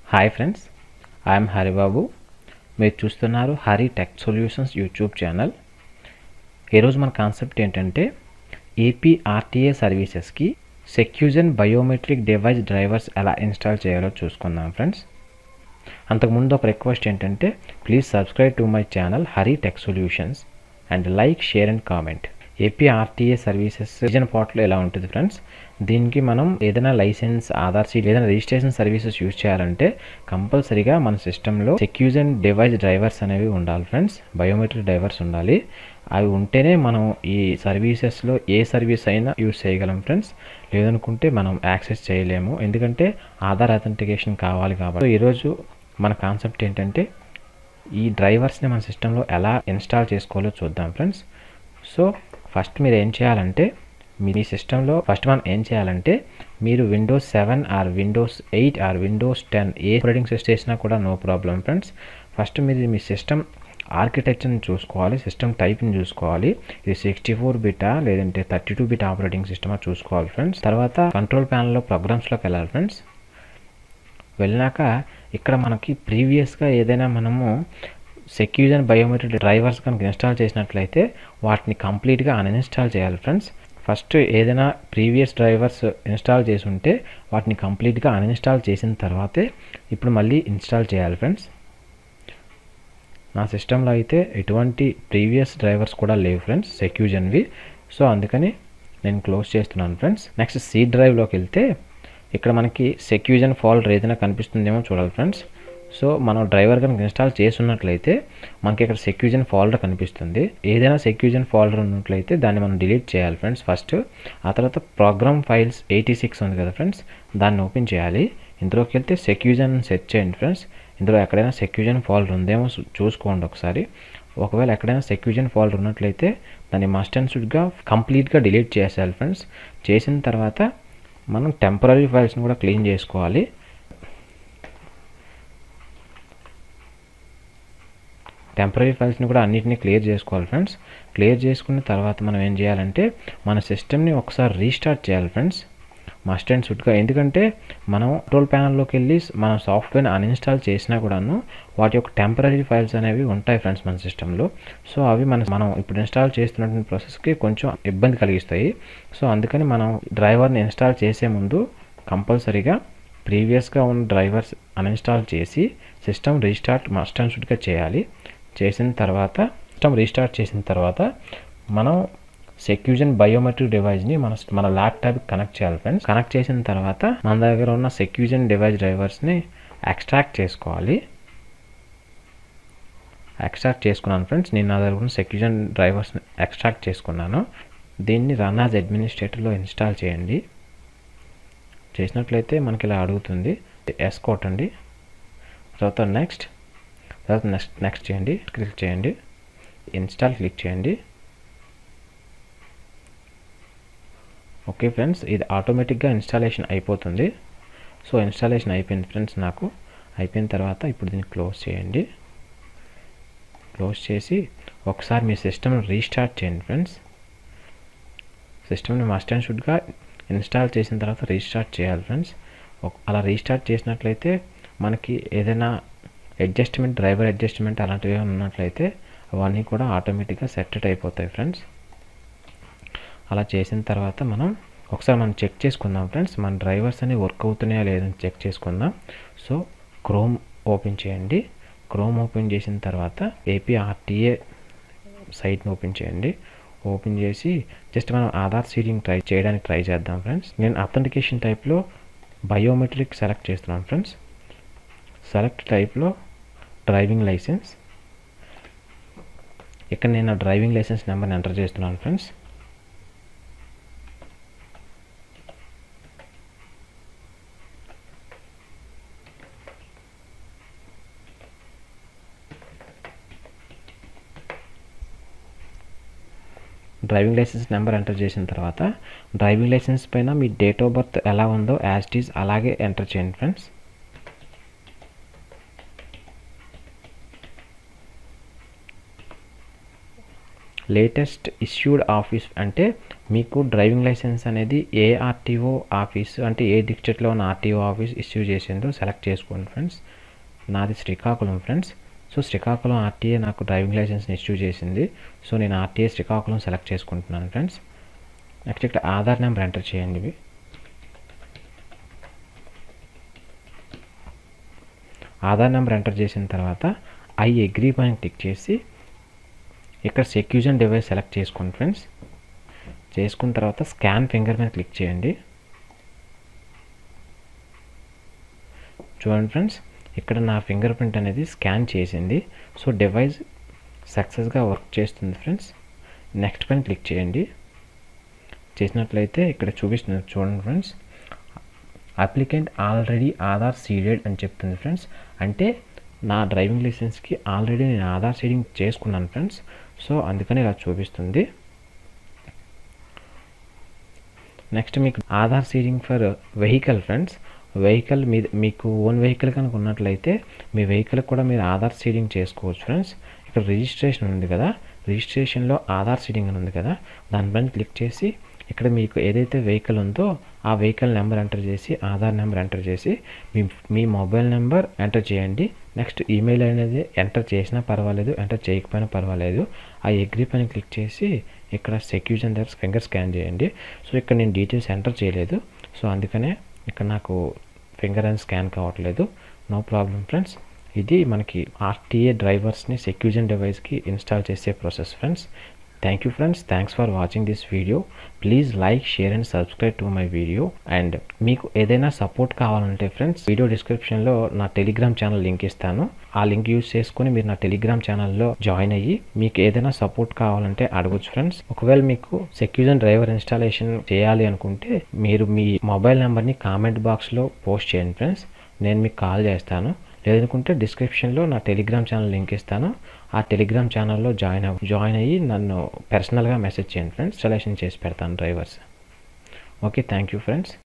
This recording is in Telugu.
హాయ్ ఫ్రెండ్స్ ఐఎమ్ హరిబాబు మీరు చూస్తున్నారు Hari tech solutions YouTube channel ఈరోజు మన కాన్సెప్ట్ ఏంటంటే ఏపీ ఆర్టీఏ సర్వీసెస్కి సెక్యూజన్ బయోమెట్రిక్ డివైస్ డ్రైవర్స్ ఎలా ఇన్స్టాల్ చేయాలో చూసుకుందాం ఫ్రెండ్స్ అంతకుముందు ఒక రిక్వెస్ట్ ఏంటంటే please subscribe to my channel Hari tech solutions and like share and comment AP RTA services region portal ఎలా ఉంటుంది ఫ్రెండ్స్ దీనికి మనం ఏదైనా లైసెన్స్ ఆధార్ సీట్ ఏదైనా రిజిస్ట్రేషన్ సర్వీసెస్ యూజ్ చేయాలంటే కంపల్సరీగా మన సిస్టంలో సెక్యూజన్ డివైస్ డ్రైవర్స్ అనేవి ఉండాలి ఫ్రెండ్స్ బయోమెట్రిక్ డ్రైవర్స్ ఉండాలి అవి ఉంటేనే మనం ఈ సర్వీసెస్లో ఏ సర్వీస్ అయినా యూజ్ చేయగలం ఫ్రెండ్స్ లేదనుకుంటే మనం యాక్సెస్ చేయలేము ఎందుకంటే ఆధార్ అథెంటికేషన్ కావాలి కాబట్టి ఈరోజు మన కాన్సెప్ట్ ఏంటంటే ఈ డ్రైవర్స్ని మన సిస్టంలో ఎలా ఇన్స్టాల్ చేసుకోవాలో చూద్దాం ఫ్రెండ్స్ సో ఫస్ట్ మీరు ఏం చేయాలంటే మీ సిస్టంలో ఫస్ట్ మనం ఏం చేయాలంటే మీరు Windows seven or Windows eight or Windows ten ఏ ఆపరేటింగ్ సిస్టమ్ చేసినా కూడా నో ప్రాబ్లం ఫ్రెండ్స్ ఫస్ట్ మీరు మీ సిస్టమ్ ఆర్కిటెక్చర్ని చూసుకోవాలి సిస్టమ్ టైప్ని చూసుకోవాలి ఇది సిక్స్టీ ఫోర్ బిటా లేదంటే థర్టీ టూ బిట్ ఆపరేటింగ్ సిస్టమా చూసుకోవాలి ఫ్రెండ్స్ తర్వాత కంట్రోల్ ప్యానల్లో ప్రోగ్రామ్స్లోకి వెళ్ళాలి ఫ్రెండ్స్ వెళ్ళినాక ఇక్కడ మనకి ప్రీవియస్గా ఏదైనా మనము సెక్యూజన్ బయోమెట్రిక్ డ్రైవర్స్ కనుక ఇన్స్టాల్ చేసినట్లయితే వాటిని కంప్లీట్గా అన్ఇన్స్టాల్ చేయాలి ఫ్రెండ్స్ ఫస్ట్ ఏదైనా ప్రీవియస్ డ్రైవర్స్ ఇన్స్టాల్ చేసి ఉంటే వాటిని కంప్లీట్గా అన్ఇన్స్టాల్ చేసిన తర్వాతే ఇప్పుడు మళ్ళీ ఇన్స్టాల్ చేయాలి ఫ్రెండ్స్ నా సిస్టంలో అయితే ఎటువంటి ప్రీవియస్ డ్రైవర్స్ కూడా లేవు ఫ్రెండ్స్ సెక్యూజన్వి సో అందుకని నేను క్లోజ్ చేస్తున్నాను ఫ్రెండ్స్ నెక్స్ట్ సి డ్రైవ్లోకి వెళ్తే ఇక్కడ మనకి సెక్యూజన్ ఫోల్డర్ ఏదైనా కనిపిస్తుందేమో చూడాలి ఫ్రెండ్స్ సో మనం డ్రైవర్ కనుక ఇన్స్టాల్ చేస్తున్నట్లయితే మనకి ఇక్కడ సెక్యూజన్ ఫోల్డర్ కనిపిస్తుంది ఏదైనా సెక్యూజన్ ఫోల్డర్ ఉన్నట్లయితే దాన్ని మనం డిలీట్ చేయాలి ఫ్రెండ్స్ ఫస్ట్ ఆ తర్వాత ప్రోగ్రామ్ ఫైల్స్ ఎయిటీ సిక్స్ ఉంది కదా ఫ్రెండ్స్ దాన్ని ఓపెన్ చేయాలి ఇందులోకి వెళ్తే సెక్యూజన్ సెట్ చేయండి ఫ్రెండ్స్ ఇందులో ఎక్కడైనా సెక్యూజన్ ఫోల్డర్ ఉందేమో చూసుకోండి ఒకసారి ఒకవేళ ఎక్కడైనా సెక్యూజన్ ఫోల్డర్ ఉన్నట్లయితే దాన్ని మస్ట్ అండ్ షుడ్గా కంప్లీట్గా డిలీట్ చేసేయాలి ఫ్రెండ్స్ చేసిన తర్వాత మనం టెంపరీ ఫైల్స్ని కూడా క్లీన్ చేసుకోవాలి టెంపరీ ఫైల్స్ని కూడా అన్నిటినీ క్లియర్ చేసుకోవాలి ఫ్రెండ్స్ క్లియర్ చేసుకున్న తర్వాత మనం ఏం చేయాలంటే మన సిస్టమ్ని ఒకసారి రీస్టార్ట్ చేయాలి ఫ్రెండ్స్ మస్ట్ అండ్ షుడ్గా ఎందుకంటే మనం కంట్రోల్ ప్యానల్లోకి వెళ్ళి మన సాఫ్ట్వేర్ని అన్ఇన్స్టాల్ చేసినా కూడాను వాటి యొక్క టెంపరీ ఫైల్స్ అనేవి ఉంటాయి ఫ్రెండ్స్ మన సిస్టంలో సో అవి మన మనం ఇప్పుడు ఇన్స్టాల్ చేస్తున్నటువంటి ప్రాసెస్కి కొంచెం ఇబ్బంది కలిగిస్తాయి సో అందుకని మనం డ్రైవర్ని ఇన్స్టాల్ చేసే ముందు కంపల్సరీగా ప్రీవియస్గా ఉన్న డ్రైవర్స్ అన్ఇన్స్టాల్ చేసి సిస్టమ్ రీస్టార్ట్ మస్ట్ అండ్ షుడ్గా చేయాలి చేసిన తర్వాత సిస్టమ్ రీస్టార్ట్ చేసిన తర్వాత మనం సెక్యూజన్ బయోమెట్రిక్ డివైస్ని మన మన ల్యాప్టాప్కి కనెక్ట్ చేయాలి ఫ్రెండ్స్ కనెక్ట్ చేసిన తర్వాత మన దగ్గర ఉన్న సెక్యూజన్ డివైస్ డ్రైవర్స్ని ఎక్స్ట్రాక్ట్ చేసుకోవాలి ఎక్స్ట్రాక్ట్ చేసుకున్నాను ఫ్రెండ్స్ నేను నా దగ్గర ఉన్న సెక్యూజన్ డ్రైవర్స్ని ఎక్స్ట్రాక్ట్ చేసుకున్నాను దీన్ని రన్ యాజ్ అడ్మినిస్ట్రేటర్లో ఇన్స్టాల్ చేయండి చేసినట్లయితే మనకి ఇలా అడుగుతుంది ఎస్ కొట్టండి తర్వాత నెక్స్ట్ తర్వాత నెక్స్ట్ నెక్స్ట్ చేయండి క్లిక్ చేయండి ఇన్స్టాల్ క్లిక్ చేయండి ఓకే ఫ్రెండ్స్ ఇది ఆటోమేటిక్గా ఇన్స్టాలేషన్ అయిపోతుంది సో ఇన్స్టాలేషన్ అయిపోయింది ఫ్రెండ్స్ నాకు అయిపోయిన తర్వాత ఇప్పుడు దీన్ని క్లోజ్ చేయండి క్లోజ్ చేసి ఒకసారి మీ సిస్టమ్ని రీస్టార్ట్ చేయండి ఫ్రెండ్స్ సిస్టమ్ని మస్ట్ అండ్ షుడ్గా ఇన్స్టాల్ చేసిన తర్వాత రీస్టార్ట్ చేయాలి ఫ్రెండ్స్ అలా రీస్టార్ట్ చేసినట్లయితే మనకి ఏదైనా అడ్జస్ట్మెంట్ డ్రైవర్ అడ్జస్ట్మెంట్ అలాంటివి ఉన్నట్లయితే అవన్నీ కూడా ఆటోమేటిక్గా సెటెట్ అయిపోతాయి ఫ్రెండ్స్ అలా చేసిన తర్వాత మనం ఒకసారి మనం చెక్ చేసుకుందాం ఫ్రెండ్స్ మన డ్రైవర్స్ అనేవి వర్క్ అవుతున్నాయా లేదని చెక్ చేసుకుందాం సో క్రోమ్ ఓపెన్ చేయండి క్రోమ్ ఓపెన్ చేసిన తర్వాత ఏపీ ఆర్టీఏ సైట్ని ఓపెన్ చేయండి ఓపెన్ చేసి జస్ట్ మనం ఆధార్ సీడింగ్ ట్రై చేయడానికి ట్రై చేద్దాం ఫ్రెండ్స్ నేను అథెంటికేషన్ టైప్లో బయోమెట్రిక్ సెలెక్ట్ చేస్తున్నాను ఫ్రెండ్స్ సెలెక్ట్ టైప్లో డ్రైవింగ్ లైసెన్స్ ఇక్కడ నేను డ్రైవింగ్ లైసెన్స్ నెంబర్ని ఎంటర్ చేస్తున్నాను friends driving license number enter చేసిన తర్వాత డ్రైవింగ్ లైసెన్స్ పైన మీ డేట్ ఆఫ్ బర్త్ ఎలా ఉందో యాజ్ ఇట్ ఈజ్ అలాగే ఎంటర్ చేయండి ఫ్రెండ్స్ లేటెస్ట్ ఇష్యూడ్ ఆఫీస్ అంటే మీకు డ్రైవింగ్ లైసెన్స్ అనేది ఏ ఆర్టీఓ ఆఫీస్ అంటే ఏ డిస్ట్రిక్ట్లో ఉన్న ఆర్టీఓ ఆఫీస్ ఇష్యూ చేసిందో సెలెక్ట్ చేసుకోండి ఫ్రెండ్స్ నాది Srikakulam friends so Srikakulam RTA నాకు డ్రైవింగ్ లైసెన్స్ని ఇష్యూ చేసింది సో నేను ఆర్టీఏ శ్రీకాకుళం సెలెక్ట్ చేసుకుంటున్నాను ఫ్రెండ్స్ నెక్స్ట్ ఇక్కడ ఆధార్ నెంబర్ ఎంటర్ చేయండి ఇవి ఆధార్ నెంబర్ ఎంటర్ చేసిన తర్వాత ఐ అగ్రీ పైన క్లిక్ చేసి ఇక్కడ సెక్యూజన్ డివైస్ సెలెక్ట్ చేసుకోండి ఫ్రెండ్స్ చేసుకున్న తర్వాత స్కాన్ ఫింగర్ మీద క్లిక్ చేయండి చూడండి ఫ్రెండ్స్ ఇక్కడ నా ఫింగర్ ప్రింట్ అనేది స్కాన్ చేసింది సో డివైస్ సక్సెస్గా వర్క్ చేస్తుంది ఫ్రెండ్స్ నెక్స్ట్ పైన క్లిక్ చేయండి చేసినట్లయితే ఇక్కడ చూపిస్తుంది చూడండి friends applicant already Aadhaar seeded అని చెప్తుంది ఫ్రెండ్స్ అంటే నా డ్రైవింగ్ లైసెన్స్కి ఆల్రెడీ నేను ఆధార్ సీడింగ్ చేసుకున్నాను ఫ్రెండ్స్ సో అందుకని ఇలా చూపిస్తుంది నెక్స్ట్ మీకు Aadhaar seeding for vehicle friends vehicle మీ మీకు ఓన్ వెహికల్ కనుక ఉన్నట్లయితే మీ వెహికల్ కూడా మీరు ఆధార్ సీడింగ్ చేసుకోవచ్చు ఫ్రెండ్స్ ఇక్కడ రిజిస్ట్రేషన్ ఉంది కదా రిజిస్ట్రేషన్లో ఆధార్ సీడింగ్ అని ఉంది కదా దానిపైన క్లిక్ చేసి ఇక్కడ మీకు ఏదైతే వెహికల్ ఉందో ఆ వెహికల్ నెంబర్ ఎంటర్ చేసి ఆధార్ నెంబర్ ఎంటర్ చేసి మీ మీ మొబైల్ నెంబర్ ఎంటర్ చేయండి నెక్స్ట్ ఈమెయిల్ అనేది ఎంటర్ చేసినా పర్వాలేదు ఎంటర్ చేయకపోయినా పర్వాలేదు ఆ అగ్రీ పైన క్లిక్ చేసి ఇక్కడ సెక్యూజన్ దగ్గర ఫింగర్ స్కాన్ చేయండి సో ఇక్కడ నేను డీటెయిల్స్ ఎంటర్ చేయలేదు సో అందుకనే ఇక్కడ నాకు ఫింగర్ అండ్ స్కాన్ కావట్లేదు నో ప్రాబ్లం ఫ్రెండ్స్ ఇది మనకి ఆర్టీఏ డ్రైవర్స్ని సెక్యూజన్ డివైస్కి ఇన్స్టాల్ చేసే process friends thank you friends thanks for watching this video please like share and subscribe to my video and మీకు ఏదైనా సపోర్ట్ కావాలంటే ఫ్రెండ్స్ వీడియో డిస్క్రిప్షన్లో నా టెలిగ్రామ్ ఛానల్ లింక్ ఇస్తాను ఆ లింక్ యూజ్ చేసుకుని మీరు నా టెలిగ్రామ్ ఛానల్లో జాయిన్ అయ్యి మీకు ఏదైనా సపోర్ట్ కావాలంటే అడగొచ్చు ఫ్రెండ్స్ ఒకవేళ మీకు సెక్యూజన్ డ్రైవర్ ఇన్స్టాలేషన్ చేయాలి అనుకుంటే మీరు మీ మొబైల్ నెంబర్ని కామెంట్ బాక్స్లో పోస్ట్ చేయండి ఫ్రెండ్స్ నేను మీకు కాల్ చేస్తాను లేదనుకుంటే డిస్క్రిప్షన్లో నా టెలిగ్రామ్ ఛానల్ లింక్ ఇస్తాను ఆ టెలిగ్రామ్ ఛానల్లో జాయిన్ అవ్ జాయిన్ అయ్యి నన్ను పర్సనల్గా మెసేజ్ చేయండి ఫ్రెండ్స్ ఇన్స్టాలేషన్ చేసి పెడతాను drivers okay thank you friends